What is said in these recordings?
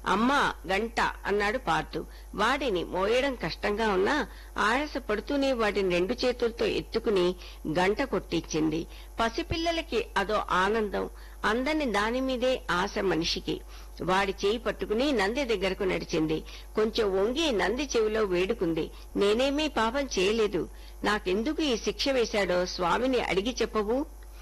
అమ్మా గంట అన్నాడు పార్థు వాడిని మోయడం కష్టంగా ఉన్నా ఆయాస పడుతూనే వాటిని రెండు చేతులతో ఎత్తుకుని గంట కొట్టించింది పసిపిల్లలకి అదో ఆనందం అందని దాని మీదే ఆశ మనిషికి వాడి చేయి పట్టుకుని నంది దగ్గరకు నడిచింది కొంచెం వంగి నంది చెవిలో వేడుకుంది నేనేమీ పాపం చేయలేదు నాకెందుకు ఈ శిక్ష వేశాడో స్వామిని అడిగి చెప్పవు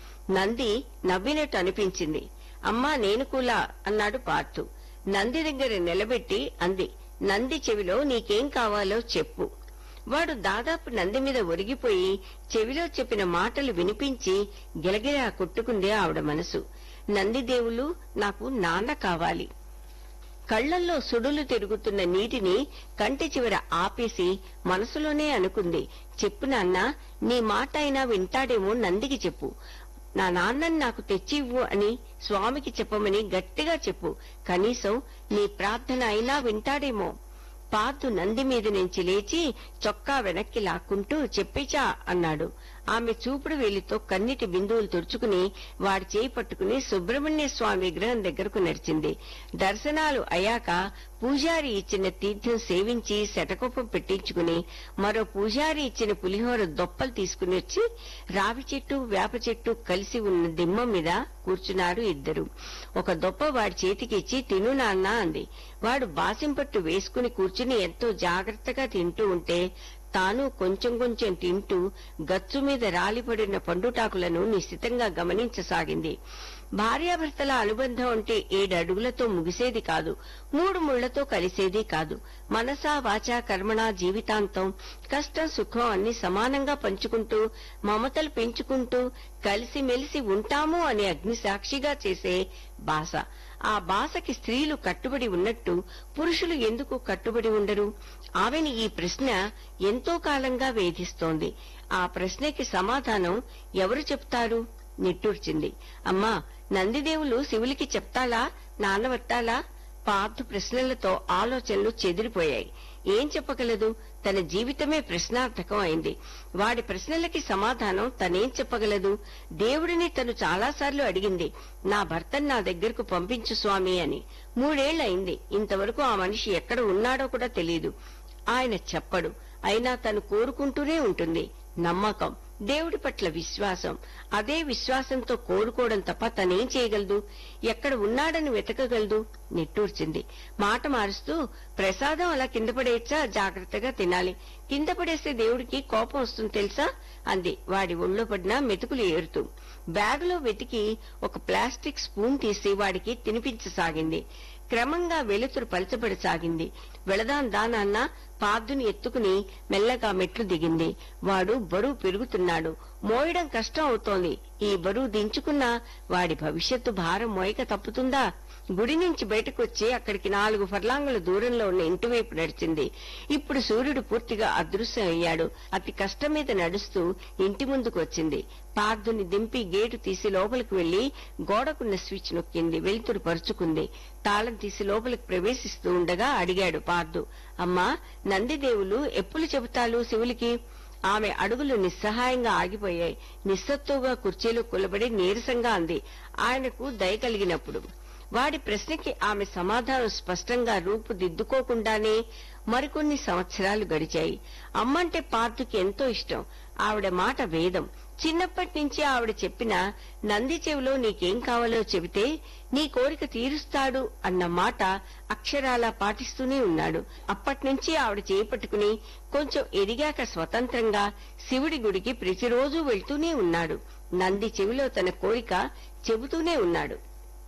నంది నవ్వినట్టు అనిపించింది అమ్మా నేను కూడా అన్నాడు పార్థు నంది దగ్గర నిలబెట్టి అంది నంది చెవిలో నీకేం కావాలో చెప్పు వాడు దాదాపు నంది మీద ఒరిగిపోయి చెవిలో చెప్పిన మాటలు వినిపించి గిలగిలా కొట్టుకుంది ఆవిడ మనసు నందిదేవులు నాకు నాన్న కావాలి కళ్లల్లో సుడులు తిరుగుతున్న నీటిని కంటి చివర ఆపేసి మనసులోనే అనుకుంది చెప్పు నాన్న నీ మాట అయినా వింటాడేమో నందికి చెప్పు నా నాన్నని నాకు తెచ్చివ్వు అని స్వామికి చెప్పమని గట్టిగా చెప్పు కనీసం నీ ప్రార్థన అయినా వింటాడేమో పాతు నంది మీద నుంచి లేచి చొక్కా వెనక్కి లాక్కుంటూ చెప్పిచా అన్నాడు ఆమె చూపుడు వేలితో కన్నిటి బిందువులు తుడుచుకుని వాడి చేయి పట్టుకుని సుబ్రహ్మణ్య స్వామి విగ్రహం దగ్గరకు నడిచింది దర్శనాలు అయ్యాక పూజారి ఇచ్చిన తీర్థం సేవించి శటకొప్పం పెట్టించుకుని మరో పూజారి ఇచ్చిన పులిహోర దొప్పలు తీసుకుని వచ్చి రావి చెట్టు వేప చెట్టు కలిసి ఉన్న దిమ్మ మీద కూర్చున్నారు ఇద్దరు ఒక దొప్ప వాడి చేతికి ఇచ్చి తిను నాన్న అంది వాడు బాసింపట్టు వేసుకుని కూర్చుని ఎంతో జాగ్రత్తగా తింటూ ఉంటే తాను కొంచెం కొంచెం తింటూ గచ్చు మీద రాలిపడిన పండుటాకులను నిశ్చితంగా గమనించసాగింది భార్యాభర్తల అనుబంధం అంటే ఏడు అడుగులతో ముగిసేది కాదు మూడు ముళ్లతో కలిసేది కాదు మనసా వాచా కర్మణ జీవితాంతం కష్టం సుఖం అన్ని సమానంగా పంచుకుంటూ మమతలు పెంచుకుంటూ కలిసిమెలిసి ఉంటాము అనే అగ్ని సాక్షిగా చేసే భాష ఆ భాషకి స్త్రీలు కట్టుబడి ఉన్నట్టు పురుషులు ఎందుకు కట్టుబడి ఉండరు ఆమెని ఈ ప్రశ్న ఎంతో కాలంగా వేధిస్తోంది ఆ ప్రశ్నకి సమాధానం ఎవరు చెప్తారు నిట్టూర్చింది అమ్మా నందిదేవులు శివులికి చెప్తాలా నానవట్టాలా పార్థు ప్రశ్నలతో ఆలోచనలు చెదిరిపోయాయి ఏం చెప్పగలదు తన జీవితమే ప్రశ్నార్థకం అయింది వాడి ప్రశ్నలకి సమాధానం తనేం చెప్పగలదు దేవుడిని తను చాలాసార్లు అడిగింది నా భర్తను నా దగ్గరకు పంపించు స్వామి అని మూడేళ్లయింది ఇంతవరకు ఆ మనిషి ఎక్కడ ఉన్నాడో కూడా తెలియదు ఆయన చెప్పడు అయినా తను కోరుకుంటూనే ఉంటుంది నమ్మకం దేవుడి పట్ల విశ్వాసం అదే విశ్వాసంతో కోరుకోవడం తప్ప తనేం చేయగలదు ఎక్కడ ఉన్నాడని వెతకగలదు నిట్టూర్చింది మాట మారుస్తూ ప్రసాదం అలా కింద పడేయచ్చా జాగ్రత్తగా తినాలి కింద పడేస్తే దేవుడికి కోపం వస్తుంది తెలుసా అంది వాడి ఒళ్ళో పడిన మెతుకులు ఏరుతూ బ్యాగులో వెతికి ఒక ప్లాస్టిక్ స్పూన్ తీసి వాడికి తినిపించసాగింది క్రమంగా వెలుతురు పలచబడసాగింది వెళదాం దానాన్న పాదుని ఎత్తుకుని మెల్లగా మెట్లు దిగింది వాడు బరువు పెరుగుతున్నాడు మోయడం కష్టం అవుతోంది ఈ బరువు దించుకున్నా వాడి భవిష్యత్తు భారం మోయక తప్పుతుందా గుడి నుంచి బయటకు వచ్చి అక్కడికి నాలుగు ఫర్లాంగుల దూరంలో ఉన్న ఇంటి వైపు నడిచింది ఇప్పుడు సూర్యుడు పూర్తిగా అదృశ్యం అయ్యాడు అతి కష్టం మీద నడుస్తూ ఇంటి ముందుకు వచ్చింది పార్థుని దింపి గేటు తీసి లోపలికి వెళ్లి గోడకున్న స్విచ్ నొక్కింది వెలుతురు పరుచుకుంది తాళం తీసి లోపలికి ప్రవేశిస్తూ ఉండగా అడిగాడు పార్థు అమ్మా నందిదేవులు ఎప్పుడు చెబుతాలు శివులికి ఆమె అడుగులు నిస్సహాయంగా ఆగిపోయాయి నిస్సత్తుగా కుర్చీలో కులబడి నీరసంగా అంది ఆయనకు దయ కలిగినప్పుడు వాడి ప్రశ్నకి ఆమె సమాధానం స్పష్టంగా రూపుదిద్దుకోకుండానే మరికొన్ని సంవత్సరాలు గడిచాయి అమ్మంటే పార్థుకి ఎంతో ఇష్టం ఆవిడ మాట వేదం చిన్నప్పటి నుంచి ఆవిడ చెప్పిన నంది చెవిలో నీకేం కావాలో చెబితే నీ కోరిక తీరుస్తాడు అన్న మాట అక్షరాలా పాటిస్తూనే ఉన్నాడు అప్పట్నుంచి ఆవిడ చేపట్టుకుని కొంచెం ఎదిగాక స్వతంత్రంగా శివుడి గుడికి ప్రతిరోజు వెళ్తూనే ఉన్నాడు నంది చెవిలో తన కోరిక చెబుతూనే ఉన్నాడు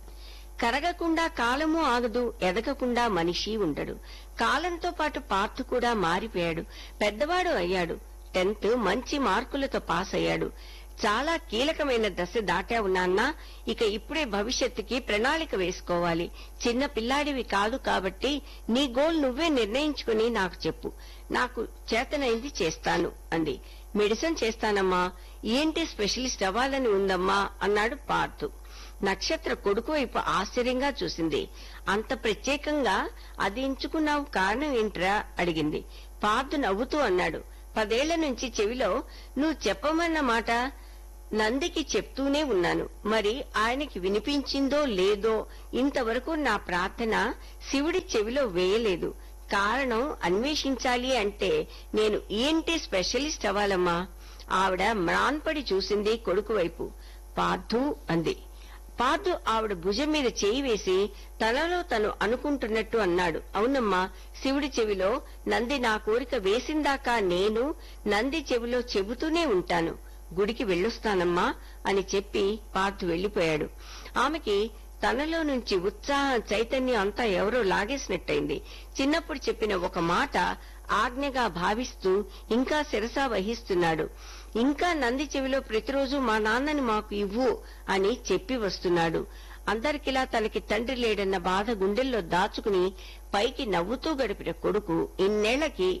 కరగకుండా కాలము ఆగదు ఎదగకుండా మనిషి ఉండడు కాలంతో పాటు పార్థు కూడా మారిపోయాడు పెద్దవాడు అయ్యాడు టెన్త్ మంచి మార్కులతో పాస్ అయ్యాడు చాలా కీలకమైన దశ దాటావు నాన్న ఇక ఇప్పుడే భవిష్యత్తుకి ప్రణాళిక వేసుకోవాలి చిన్న పిల్లాడివి కాదు కాబట్టి నీ గోల్ నువ్వే నిర్ణయించుకుని నాకు చెప్పు నాకు చేతనైంది చేస్తాను అంది మెడిసిన్ చేస్తానమ్మా ఏంటి స్పెషలిస్ట్ అవ్వాలని ఉందమ్మా అన్నాడు పార్థు నక్షత్ర కొడుకు వైపు ఆశ్చర్యంగా చూసింది అంత ప్రత్యేకంగా అది ఎంచుకున్నావు కారణం ఏంట్రా అడిగింది పార్థు నవ్వుతూ అన్నాడు పదేళ్ల నుంచి చెవిలో నువ్వు చెప్పమన్న మాట నందికి చెప్తూనే ఉన్నాను మరి ఆయనకి వినిపించిందో లేదో ఇంతవరకు నా ప్రార్థన శివుడి చెవిలో వేయలేదు కారణం అన్వేషించాలి అంటే నేను ఈఎన్టీ స్పెషలిస్ట్ అవ్వాలమ్మా ఆవిడ మ్రాన్పడి చూసింది కొడుకు వైపు పార్థు అంది పార్థు ఆవిడ భుజం మీద చేయి వేసి తనలో తను అనుకుంటున్నట్టు అన్నాడు అవునమ్మా శివుడి చెవిలో నంది నా కోరిక వేసిందాకా నేను నంది చెవిలో చెబుతూనే ఉంటాను గుడికి వెళ్ళొస్తానమ్మా అని చెప్పి పార్థు వెళ్లిపోయాడు ఆమెకి తనలో నుంచి ఉత్సాహం చైతన్యం అంతా ఎవరో లాగేసినట్టయింది చిన్నప్పుడు చెప్పిన ఒక మాట ఆజ్ఞగా భావిస్తూ ఇంకా శిరసా వహిస్తున్నాడు ఇంకా నంది చెవిలో ప్రతిరోజు మా నాన్నని మాకు ఇవ్వు అని చెప్పి వస్తున్నాడు అందరికిలా తనకి తండ్రి లేడన్న బాధ గుండెల్లో దాచుకుని పైకి నవ్వుతూ గడిపిన కొడుకు ఇన్నేళ్లకి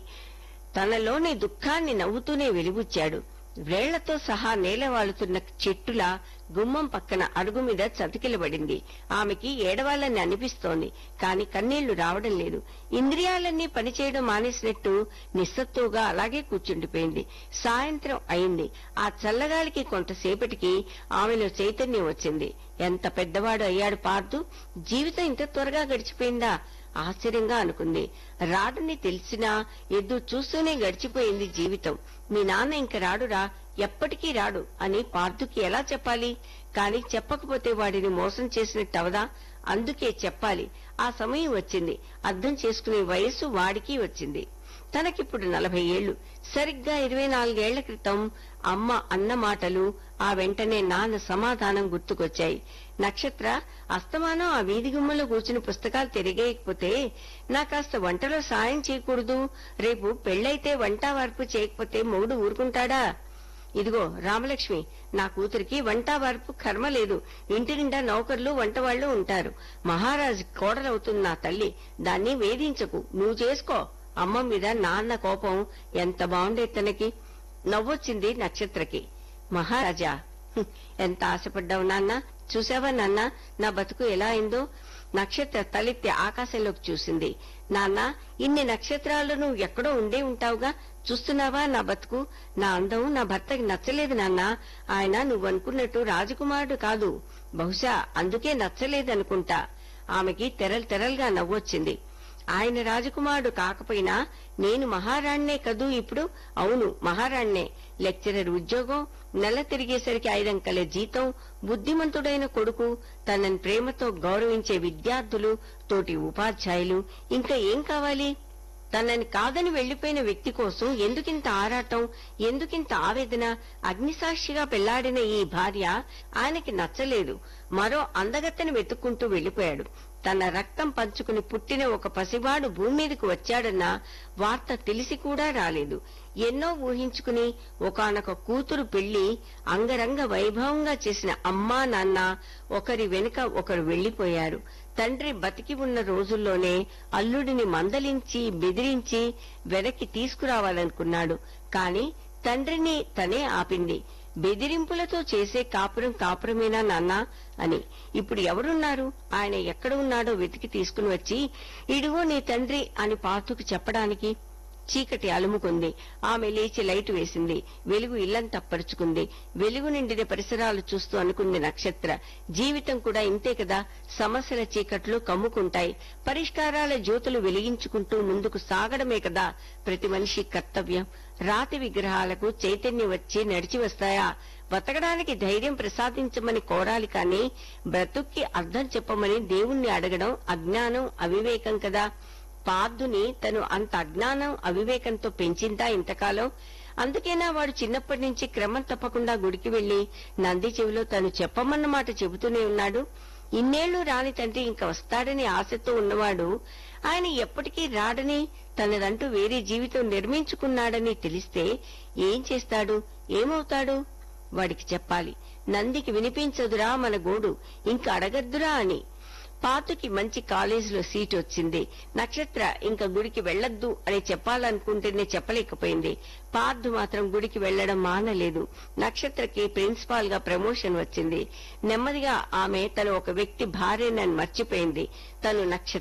తనలోని దుఃఖాన్ని నవ్వుతూనే వెలిబుచ్చాడు వేళ్లతో సహా నేలవాలుతున్న చెట్టులా గుమ్మం పక్కన అడుగు మీద చతికిలబడింది ఆమెకి ఏడవాళ్ళని అనిపిస్తోంది కాని కన్నీళ్లు రావడం లేదు ఇంద్రియాలన్నీ పనిచేయడం మానేసినట్టు నిస్సత్తుగా అలాగే కూర్చుండిపోయింది సాయంత్రం అయింది ఆ చల్లగాలికి కొంతసేపటికి ఆమెలో చైతన్యం వచ్చింది ఎంత పెద్దవాడు అయ్యాడు పార్దు జీవితం ఇంత త్వరగా గడిచిపోయిందా ఆశ్చర్యంగా అనుకుంది రాడని తెలిసినా ఎదురు చూస్తూనే గడిచిపోయింది జీవితం మీ నాన్న ఇంక రాడురా ఎప్పటికీ రాడు అని పార్థుకి ఎలా చెప్పాలి కాని చెప్పకపోతే వాడిని మోసం చేసినట్టు అవదా అందుకే చెప్పాలి ఆ సమయం వచ్చింది అర్థం చేసుకునే వయస్సు వాడికి వచ్చింది తనకిప్పుడు నలభై ఏళ్లు సరిగ్గా ఇరవై నాలుగేళ్ల క్రితం అమ్మ అన్న మాటలు ఆ వెంటనే నాన్న సమాధానం గుర్తుకొచ్చాయి నక్షత్ర అస్తమానం ఆ వీధి గుమ్మలో కూర్చుని పుస్తకాలు తిరిగేయకపోతే నా కాస్త వంటలో సాయం చేయకూడదు రేపు పెళ్ళైతే వంట వార్పు చేయకపోతే మొగుడు ఊరుకుంటాడా ఇదిగో రామలక్ష్మి నా కూతురికి వంట వార్పు కర్మ లేదు ఇంటి నిండా నౌకర్లు వంటవాళ్లు ఉంటారు మహారాజు కోడలవుతుంది నా తల్లి దాన్ని వేధించకు నువ్వు చేసుకో అమ్మ మీద నాన్న కోపం ఎంత బాగుండే తనకి నవ్వొచ్చింది నక్షత్రకి మహారాజా "హుం, ఎంత ఆశపడ్డావు నాన్న చూసావా నాన్న నా బతుకు ఎలా అయిందో నక్షత్ర తలెత్తి ఆకాశంలోకి చూసింది నాన్న ఇన్ని నక్షత్రాలు నువ్వు ఎక్కడో ఉండే ఉంటావుగా చూస్తున్నావా నా బతుకు నా అందం నా భర్తకి నచ్చలేదు నాన్న ఆయన నువ్వు అనుకున్నట్టు రాజకుమారుడు కాదు బహుశా అందుకే నచ్చలేదనుకుంటా ఆమెకి తెరలు తెరలుగా నవ్వొచ్చింది ఆయన రాజకుమారుడు కాకపోయినా నేను మహారాణ్ణే కదూ ఇప్పుడు అవును మహారాణ్ణే లెక్చరర్ ఉద్యోగం నెల తిరిగేసరికి ఐదంకల జీతం బుద్ధిమంతుడైన కొడుకు తనని ప్రేమతో గౌరవించే విద్యార్థులు తోటి ఉపాధ్యాయులు ఇంకా ఏం కావాలి తనని కాదని వెళ్లిపోయిన వ్యక్తి కోసం ఎందుకింత ఆరాటం ఎందుకింత ఆవేదన అగ్నిసాక్షిగా పెళ్లాడిన ఈ భార్య ఆయనకి నచ్చలేదు మరో అందగత్తెని వెతుక్కుంటూ వెళ్లిపోయాడు తన రక్తం పంచుకుని పుట్టిన ఒక పసివాడు భూమి మీదకు వచ్చాడన్న వార్త తెలిసి కూడా రాలేదు ఎన్నో ఊహించుకుని ఒకానొక కూతురు పెళ్లి అంగరంగ వైభవంగా చేసిన అమ్మా నాన్న ఒకరి వెనుక ఒకరు వెళ్లిపోయారు తండ్రి బతికి ఉన్న రోజుల్లోనే అల్లుడిని మందలించి బెదిరించి వెనక్కి తీసుకురావాలనుకున్నాడు కాని తండ్రిని తనే ఆపింది బెదిరింపులతో చేసే కాపురం కాపురమేనా నాన్నా అని ఇప్పుడు ఎవరున్నారు ఆయన ఎక్కడ ఉన్నాడో వెతికి తీసుకుని వచ్చి ఇడిగో నీ తండ్రి అని పాతుకు చెప్పడానికి చీకటి అలుముకుంది ఆమె లేచి లైట్ వేసింది వెలుగు ఇల్లంతా పరుచుకుంది వెలుగు నిండిన పరిసరాలు చూస్తూ అనుకుంది నక్షత్ర జీవితం కూడా ఇంతే కదా సమస్యల చీకట్లు కమ్ముకుంటాయి పరిష్కారాల జ్యోతులు వెలిగించుకుంటూ ముందుకు సాగడమే కదా ప్రతి మనిషి కర్తవ్యం రాతి విగ్రహాలకు చైతన్యం వచ్చి నడిచి వస్తాయా బతకడానికి ధైర్యం ప్రసాదించమని కోరాలి కాని బ్రతుక్కి అర్థం చెప్పమని దేవుణ్ణి అడగడం అజ్ఞానం అవివేకం కదా పార్థుని తను అంత అజ్ఞానం అవివేకంతో పెంచిందా ఇంతకాలం అందుకేనా వాడు చిన్నప్పటి నుంచి క్రమం తప్పకుండా గుడికి వెళ్లి నంది చెవిలో తను చెప్పమన్న మాట చెబుతూనే ఉన్నాడు ఇన్నేళ్లు రాని తండ్రి ఇంక వస్తాడని ఆశతో ఉన్నవాడు ఆయన ఎప్పటికీ రాడని తనదంటూ వేరే జీవితం నిర్మించుకున్నాడని తెలిస్తే ఏం చేస్తాడు ఏమవుతాడు వాడికి చెప్పాలి నందికి వినిపించదురా మన గోడు ఇంక అడగద్దురా అని పాతుకి మంచి కాలేజీలో సీట్ వచ్చింది నక్షత్ర ఇంకా గుడికి వెళ్లొద్దు అని చెప్పాలనుకుంటేనే చెప్పలేకపోయింది పార్థు మాత్రం గుడికి వెళ్లడం మానలేదు నక్షత్రకి ప్రిన్సిపాల్ గా ప్రమోషన్ వచ్చింది నెమ్మదిగా ఆమె తను ఒక వ్యక్తి భార్యనని మర్చిపోయింది తను నక్షత్ర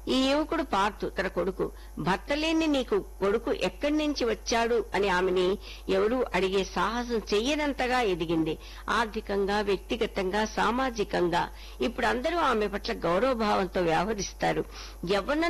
ఈ యువకుడు పార్తు తన కొడుకు భర్త లేని నీకు కొడుకు ఎక్కడి నుంచి వచ్చాడు అని ఆమెని ఎవరూ అడిగే సాహసం చెయ్యనంతగా ఎదిగింది ఆర్థికంగా వ్యక్తిగతంగా సామాజికంగా ఇప్పుడు అందరూ ఆమె పట్ల గౌరవభావంతో వ్యవహరిస్తారు యవ్వనం